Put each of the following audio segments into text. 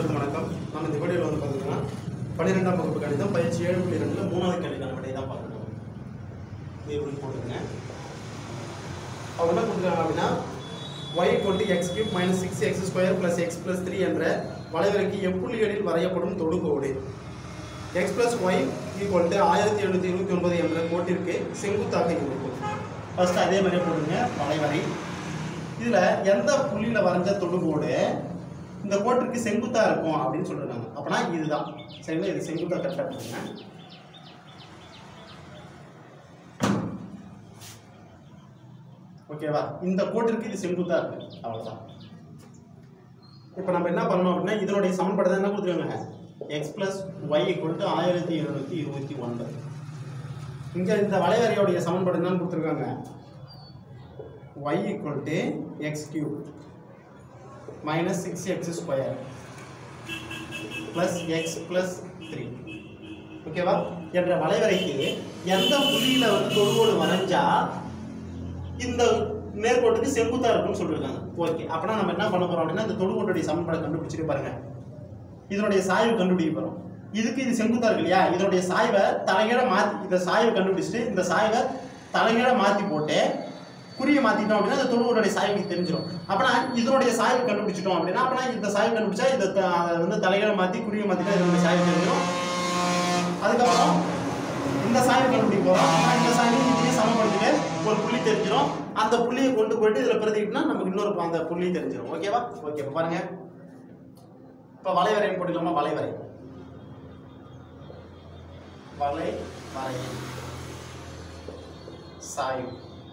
அனைவருக்கும் வணக்கம் நம்ம இந்த வீடியோவில் வந்து பார்த்தீங்கன்னா பன்னிரெண்டாம் வகுப்பு கணிதம் பயிற்சி ஏழு புள்ளி ரெண்டில் மூணாவது கேள்விக்கான விடையை தான் பார்க்கணும் இது எப்படி போட்டுருங்க அவங்க என்ன கொடுத்துருக்காங்க அப்படின்னா y கொண்டு x cube minus six x square plus x plus three என்ற வளைவரைக்கு எப்புள்ளிகளில் வரையப்படும் தொடுகோடு x plus y equal to ஆயிரத்தி எழுநூற்றி இருபத்தி ஒன்பது என்ற கோட்டிற்கு செங்குத்தாக இருக்கும் ஃபர்ஸ்ட் அதே மாதிரியே போடுங்க வளைவரை இதில் எந்த புள்ளியில் வரைஞ்ச தொடுகோடு இந்த கோட்டிற்கு செங்குத்தா இருக்கும் அப்படின்னு சொல்லிருக்காங்க அப்பனா இதுதான் சரிங்களா இது செங்குத்தா கரெக்டாக இருக்குங்க ஓகேவா இந்த கோட்டிற்கு இது செங்குத்தா இருக்கு அவ்வளவுதான் இப்போ நம்ம என்ன பண்ணணும் அப்படின்னா இதனுடைய சமன்பாடு தான் என்ன கொடுத்துருக்காங்க x plus y equal to ஆயிரத்தி எழுநூற்றி இருபத்தி ஒன்பது இங்கே இந்த வளைவரையோடைய சமன்பாடு என்னன்னு கொடுத்துருக்காங்க y equal to x cube minus six x square plus x plus three ஓகேவா என்ற வளைவரைக்கு எந்த புள்ளியில் வந்து தொடுகோடு வரைஞ்சா இந்த நேர்கோட்டுக்கு செங்குத்தா இருக்கும்னு சொல்லியிருக்காங்க ஓகே அப்பனா நம்ம என்ன பண்ண போறோம் அப்படின்னா இந்த தொடுகோட்டுடைய சமன்பாடை கண்டுபிடிச்சிட்டு பாருங்க இதனுடைய சாய்வு கண்டுபிடிக்க போறோம் இதுக்கு இது செங்குத்தா இருக்கு இல்லையா இதனுடைய சாய்வை தலைகீழ மாத்தி இந்த சாய்வை கண்டுபிடிச்சிட்டு இந்த சாய்வை தலைகீழ மாத்தி போட்டு குறிய மாத்திட்டோம் அப்படின்னா இந்த தொடுகோட்டுடைய சாய்வு தெரிஞ்சிடும் அப்பனா இதனுடைய சாய்வு கண்டுபிடிச்சிட்டோம் அப்படின்னா அப்பனா இந்த சாய்வு கண்டுபிடிச்சா இதை த- அதை வந்து தலைகீழ மாத்தி குறிய மாத்திட்டா இதனுடைய சாய்வு தெரிஞ்சிடும் அதுக்கப்புறம் இந்த சாய்வு கண்டுபிடிக்க போறோம் ஆனா இந்த சாய்வு இதையும் சமப்படுத்திட்டு ஒரு புள்ளி தெரிஞ்சிடும் அந்த புள்ளியை கொண்டு போயிட்டு இதுல பிரதிக்கிட்டா நமக்கு இன்னொரு ப- அந்த புள்ளி தெரிஞ்சிடும் ஓகேவா ஓகே இப்ப பாருங்க இப்ப வளைவரை போட்டுக்கலாமா வளைவரை வளை வரை சாய்வு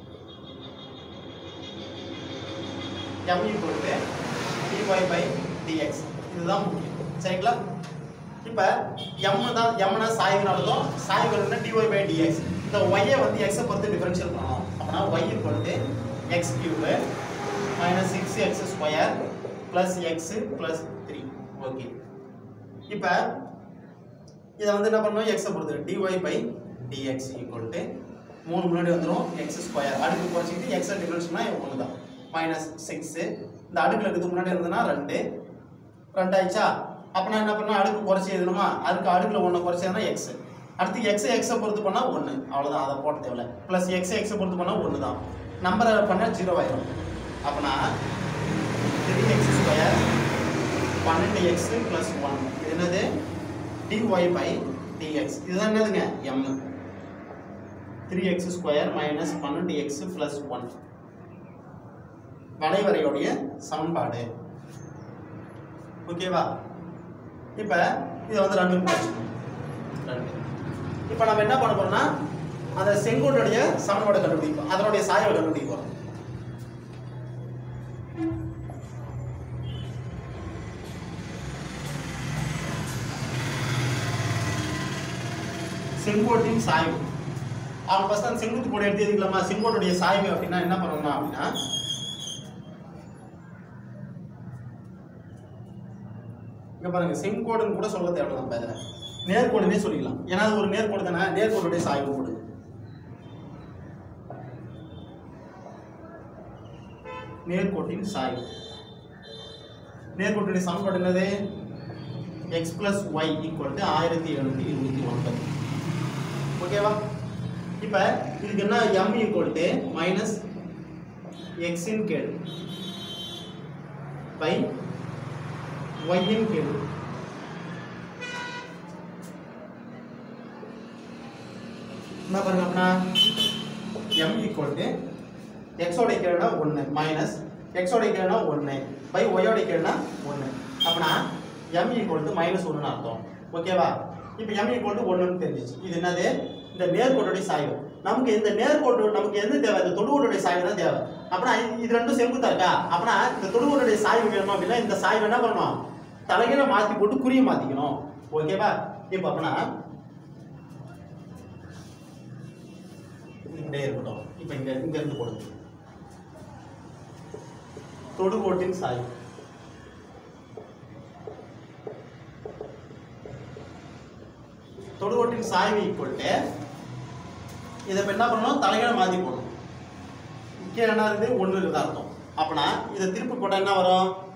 m equal to dy by dx இதுதான் முக்கியம் சரிங்களா இப்ப m தான் m னா சாய்வுன்னு அர்த்தம் சாய்வு என்ன dy by dx இந்த y ஐ வந்து x ஐ பொறுத்து டிஃபரன்ஷியல் பண்ணணும் அப்பனா y equal to x cube minus 6x square plus x plus 3 okay இப்ப இதை வந்து என்ன பண்ணணும் x ஐ பொறுத்து dy by dx equal to மூணு முன்னாடி வந்துடும் எக்ஸ் ஸ்கொயர் அடுக்கு குறைச்சிக்கிட்டு எக்ஸ் டிஃபரன்ஸ்னா ஒன்று தான் மைனஸ் சிக்ஸு இந்த அடுக்கில் இருக்கிறது முன்னாடி இருந்ததுன்னா ரெண்டு ரெண்டு ஆயிடுச்சா அப்போ நான் என்ன பண்ணேன் அடுக்கு குறைச்சி எழுதணுமா அதுக்கு அடுக்கில் ஒன்று குறைச்சதுனா எக்ஸ் அடுத்து எக்ஸ் எக்ஸை பொறுத்து பண்ணால் ஒன்று அவ்வளோதான் அதை போட தேவையில்ல ப்ளஸ் எக்ஸ் எக்ஸை பொறுத்து பண்ணால் ஒன்று தான் நம்பரை பண்ணால் ஜீரோ ஆயிடும் அப்போனா த்ரீ எக்ஸ் ஸ்கொயர் பன்னெண்டு எக்ஸ் ப்ளஸ் ஒன் இது என்னது டிஒய் பை டிஎக்ஸ் இதுதான் என்னதுங்க m three x square minus பன்னெண்டு எக்ஸ் ப்ளஸ் ஒன் வளைவரையுடைய சமன்பாடு ஓகேவா இப்போ இதை வந்து ரெண்டு வச்சுக்கணும் ரெண்டு இப்போ நம்ம என்ன பண்ண போறோம்னா அந்த செங்கோட்டுடைய சமன்பாடு கண்டுபிடிப்போம் அதனுடைய சாய்வை கண்டுபிடிக்க போறோம் செங்கோட்டின் சாய்வு அவங்க ஃபர்ஸ்ட் அந்த செங்குத்து கூட எடுத்து எழுதிக்கலாமா செங்கோட்டுடைய சாய்வு அப்படின்னா என்ன பண்ணணும்னா அப்படின்னா இங்க பாருங்க செங்கோடுன்னு கூட சொல்ல தேவையில்ல நம்ம இதில் நேர்கோடுனே சொல்லிக்கலாம் ஏன்னா அது ஒரு நேர்கோடு தானே நேர்கோடுடைய சாய்வு கோடு நேர்கோட்டின் சாய்வு நேர்கோட்டுடைய சமன்பாடு என்னது x plus y equal to ஆயிரத்தி எழுநூத்தி இருபத்தி ஒன்பது ஓகேவா இப்போ இதுக்கு என்ன எம் ஈக்குவல் டு மைனஸ் எக்ஸின் கேடு பை ஒய்யின் கேடு என்ன பாருங்க அப்படின்னா எம் ஈக்குவல் டு எக்ஸோட கேடுனா ஒன்று மைனஸ் எக்ஸோட கேடுனா ஒன்று பை ஒய்யோட கேடுனா ஒன்று அப்படின்னா எம் ஈக்குவல் டு மைனஸ் ஒன்றுன்னு அர்த்தம் ஓகேவா இப்போ எம் ஈக்குவல் டு ஒன்றுன்னு தெரிஞ்சிச்சு இது என்னது இந்த நேர்கோட்டுடைய சாய்வு நமக்கு இந்த நேர்கோட்டு நமக்கு எது தேவை இந்த தொடுகோட்டுடைய சாய்வு தான் தேவை அப்படின்னா இது- இது ரெண்டும் செங்குத்தா இருக்கா அப்படின்னா இந்த தொடுகோட்டுடைய சாய்வு வேணும் அப்படின்னா இந்த சாய்வு என்ன பண்ணணும் தலைகீழ மாற்றி போட்டு குறிய மாற்றிக்கணும் ஓகேவா இப்போ அப்படின்னா இப்படியே இருக்கட்டும் இப்போ இங்க இங்க இருந்து போடுங்க தொடுகோட்டின் சாய்வு தொடுகோட்டின் சாய்வு ஈக்குவல் இதை இப்போ என்ன பண்ணணும் தலைகீழ மாற்றி போடணும் கீழே என்ன இருக்குது ஒன்று இருக்குது அர்த்தம் அப்பனா இதை திருப்பி போட்டால் என்ன வரும்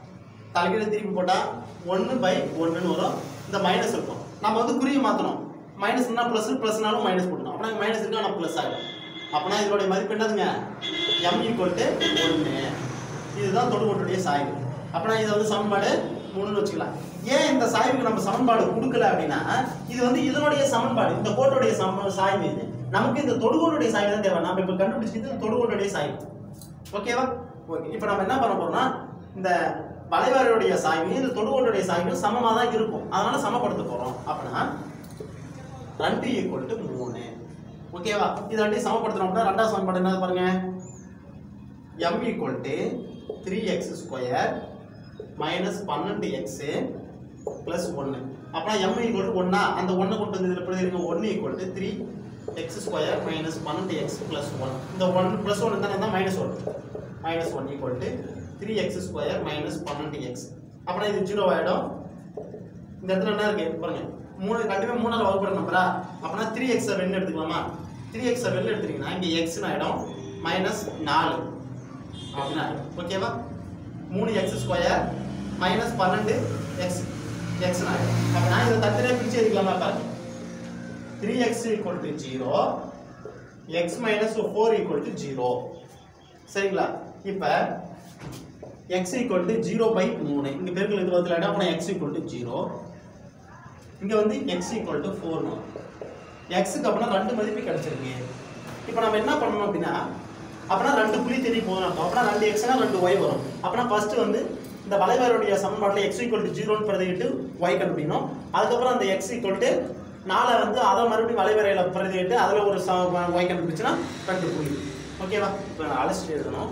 தலைகீழ திருப்பி போட்டால் ஒன்று பை ஒன்றுன்னு வரும் இந்த மைனஸ் இருக்கும் நம்ம வந்து குறியை மாற்றணும் மைனஸ்னா ப்ளஸ் ப்ளஸ்னாலும் மைனஸ் போடணும் அப்படின்னா மைனஸ் இருக்கு ஆனால் ப்ளஸ் ஆகிடும் அப்படின்னா இதோடைய மதிப்பு என்னதுங்க எம் ஈக்குவல் டு ஒன்று இதுதான் தொடுகோட்டுடைய சாய்வு அப்படின்னா இதை வந்து சமன்பாடு மூணுன்னு வச்சுக்கலாம் ஏன் இந்த சாய்வுக்கு நம்ம சமன்பாடு கொடுக்கல அப்படின்னா இது வந்து இதனுடைய சமன்பாடு இந்த கோட்டுடைய சம சாய்வு இது நமக்கு இந்த தொடுகோட்டுடைய சாய்வு தான் தேவை நம்ம இப்போ கண்டுபிடிச்சது இந்த தொடுகோட்டுடைய சாய்வு ஓகேவா ஓகே இப்போ நம்ம என்ன பண்ண போறோம்னா இந்த வளைவரையுடைய சாய்வு இந்த தொடுகோட்டுடைய சாய்வு சமமாக தான் இருக்கும் அதனால சமப்படுத்த போறோம் அப்படின்னா ரெண்டு ஈக்குவல் டு மூணு ஓகேவா இது ரெண்டையும் சமப்படுத்தணும் அப்படின்னா ரெண்டாவது சமன்பாடு என்ன பாருங்க m equal to three x square minus பன்னெண்டு எக்ஸு ப்ளஸ் ஒன்று அப்புறம் எம் ஈக்குவல் டு ஒன்னா அந்த ஒன்றை கொண்டு வந்து இதில் பிரதிருங்க ஒன்று equal to three x square minus பன்னெண்டு எக்ஸ் ப்ளஸ் ஒன் இந்த ஒன் ப்ளஸ் ஒன் தானே தான் minus one minus one equal to three x square minus பன்னெண்டு எக்ஸ் அப்புறம் இது ஜீரோ ஆகிடும் இந்த இடத்துல என்ன இருக்கு பாருங்க மூணு கண்டிப்பாக மூணாவது வகுப்புற நம்பரா அப்படின்னா த்ரீ எக்ஸை வெளில எடுத்துக்கலாமா த்ரீ எக்ஸை வெளில எடுத்துட்டீங்கன்னா இங்கே எக்ஸ்னு ஆகிடும் மைனஸ் நாலு அப்படின்னு ஆகிடும் ஓகேவா மூணு எக்ஸ் ஸ்கொயர் மைனஸ் பன்னெண்டு எக்ஸ் எக்ஸ்னு ஆகிடும் அப்படின்னா இதை தனித்தனியாக பிரிச்சு எடுக்கலாமா பாருங்க three x equal to zero x minus four equal to zero சரிங்களா இப்போ x equal to zero by மூணு இங்கே பெருக்கல் இது பதில் இடம் அப்புறம் எக்ஸ் ஈக்குவல் டு ஜீரோ இங்கே வந்து எக்ஸ் ஈக்குவல் டு ஃபோர்னு எக்ஸுக்கு அப்படின்னா ரெண்டு மதிப்பு கிடச்சிருக்கு இப்போ நம்ம என்ன பண்ணணும் அப்படின்னா அப்படின்னா ரெண்டு புள்ளி தெரிய போகணும் அர்த்தம். அப்படின்னா ரெண்டு எக்ஸ்னா ரெண்டு ஒய் வரும் அப்படின்னா ஃபர்ஸ்ட் வந்து இந்த வளைவருடைய சமன்பாட்டில் எக்ஸ் ஈக்குவல் டு ஜீரோன்னு பிரதிக்கிட்டு ஒய் கண்டுபிடிக்கணும் அதுக்கப்புறம் அந்த எக்ஸ் ஈக்குவல் டு நாலை வந்து அதை மறுபடியும் வளைவரையில் பிரதிக்கிட்டு அதில் ஒரு ஒய் கண்டுபிடிச்சுன்னா ரெண்டு புள்ளி ஓகேவா இப்போ நான் அழைச்சிட்டு எழுதணும்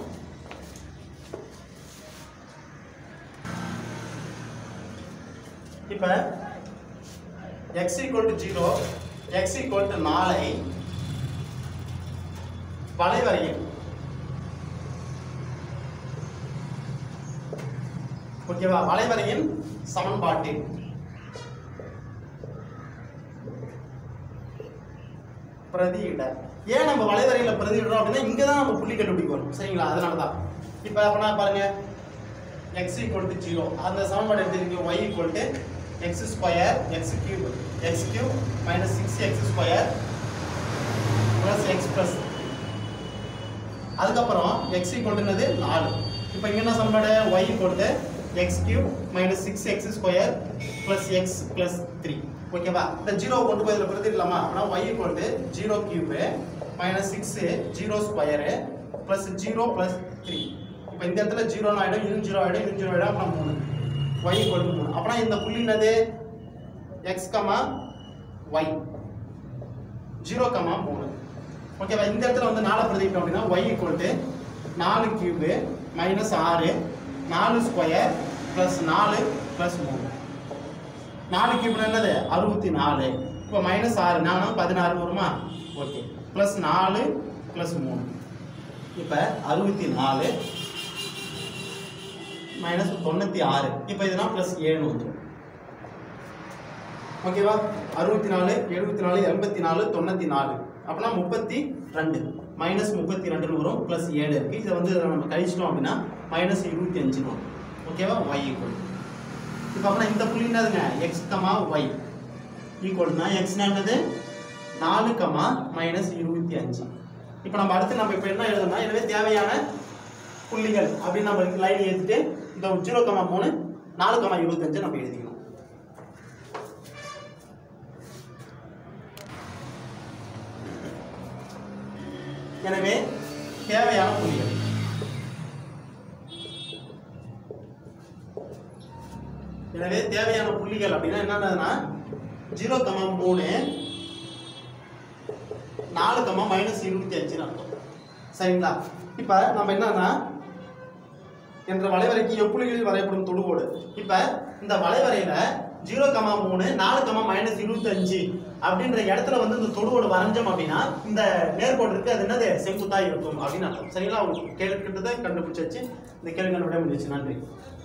இப்போ x equal to zero x equal to நாலை வளைவரையில் ஓகேவா வளைவரையின் சமன்பாட்டில் பிரதியிட ஏன் நம்ம வளைவரையில பிரதியிடுறோம் அப்படின்னா இங்க தான் நம்ம புள்ளி கண்டுபிடிக்க வரும் சரிங்களா அதனால தான் இப்போ அப்படின்னா பாருங்க எக்ஸ் ஈக்குவல் டு ஜீரோ அந்த சமன்பாடு எடுத்துருக்கு y equal to x square x cube x cube minus six x square plus x plus அதுக்கப்புறம் எக்ஸ் ஈக்குவல்ட்டுனது நாலு இப்போ இங்கே என்ன சமன்பாடு y equal x cube minus six x square plus x plus three ஓகேவா இந்த ஜீரோ கொண்டு போய் இதில் பிரதிடலாமா அப்படின்னா y equal zero cube minus six zero square plus zero plus three இப்போ இந்த இடத்துல ஜீரோன்னு ஆகிடும் இதுவும் ஜீரோ ஆகிடும் இதுவும் ஜீரோ ஆகிடும் அப்புறம் மூணு ஒய் ஈக்குவல் மூணு அப்படின்னா இந்த புள்ளி என்னது x comma y zero comma மூணு ஓகேவா இந்த இடத்துல வந்து நாலை பிரதிக்கிட்டோம் அப்படின்னா ஒய் ஈக்குவல் டு நாலு கியூபு மைனஸ் ஆறு நாலு ஸ்கொயர் ப்ளஸ் நாலு ப்ளஸ் மூணு நாலு கியூப் என்னது அறுபத்தி நாலு இப்போ மைனஸ் ஆறு நானும் பதினாறு வருமா ஓகே ப்ளஸ் நாலு ப்ளஸ் மூணு இப்போ அறுபத்தி நாலு மைனஸ் தொண்ணூற்றி ஆறு இப்போ இதுனா ப்ளஸ் ஏழு வந்துடும் ஓகேவா அறுபத்தி நாலு எழுபத்தி நாலு எண்பத்தி நாலு தொண்ணூற்றி நாலு அப்படின்னா முப்பத்தி ரெண்டு மைனஸ் முப்பத்தி ரெண்டுன்னு வரும் ப்ளஸ் ஏழு இருக்குது இதை வந்து நம்ம கழிச்சிட்டோம் அப்படின்னா மைனஸ் இருபத்தி அஞ்சுன்னு வரும் ஓகேவா ஒய் ஈக்குவல் இப்போ அப்படின்னா இந்த புள்ளி என்னதுங்க எக்ஸ் கமா ஒய் ஈக்குவல்னா எக்ஸ் என்னது நாலு கமா மைனஸ் இருபத்தி அஞ்சு இப்போ நம்ம அடுத்து நம்ம இப்போ என்ன எழுதணும்னா எனவே தேவையான புள்ளிகள் அப்படின்னு நம்ம லைன் ஏற்றிட்டு இந்த ஜீரோ கமா மூணு நாலு கமா இருபத்தஞ்சு நம்ம எழுதிக்கணும் எனவே தேவையான புள்ளிகள் எனவே தேவையான புள்ளிகள் அப்படின்னா என்னன்னா ஜீரோ கமா மூணு நாலு கமா மைனஸ் இருபத்தி அஞ்சுன்னு அர்த்தம் சரிங்களா இப்போ நம்ம என்னன்னா என்ற வளைவரைக்கு எப்புள்ளிகளில் வரையப்படும் தொடுகோடு இப்போ இந்த வளைவரையில ஜீரோ கமா மூணு நாலு கமா மைனஸ் இருபத்தஞ்சு அப்படின்ற இடத்துல வந்து இந்த தொடுகோடு வரைஞ்சோம் அப்படின்னா இந்த நேர்கோடு இருக்கு அது என்னது செங்குத்தா இருக்கும் அப்படின்னு அர்த்தம் சரிங்களா உங்களுக்கு கேள்வி கண்டுபிடிச்சாச்சு இந்த கேள்வி கண்டுபிடிச்ச முடிஞ்சிச்சு நன்றி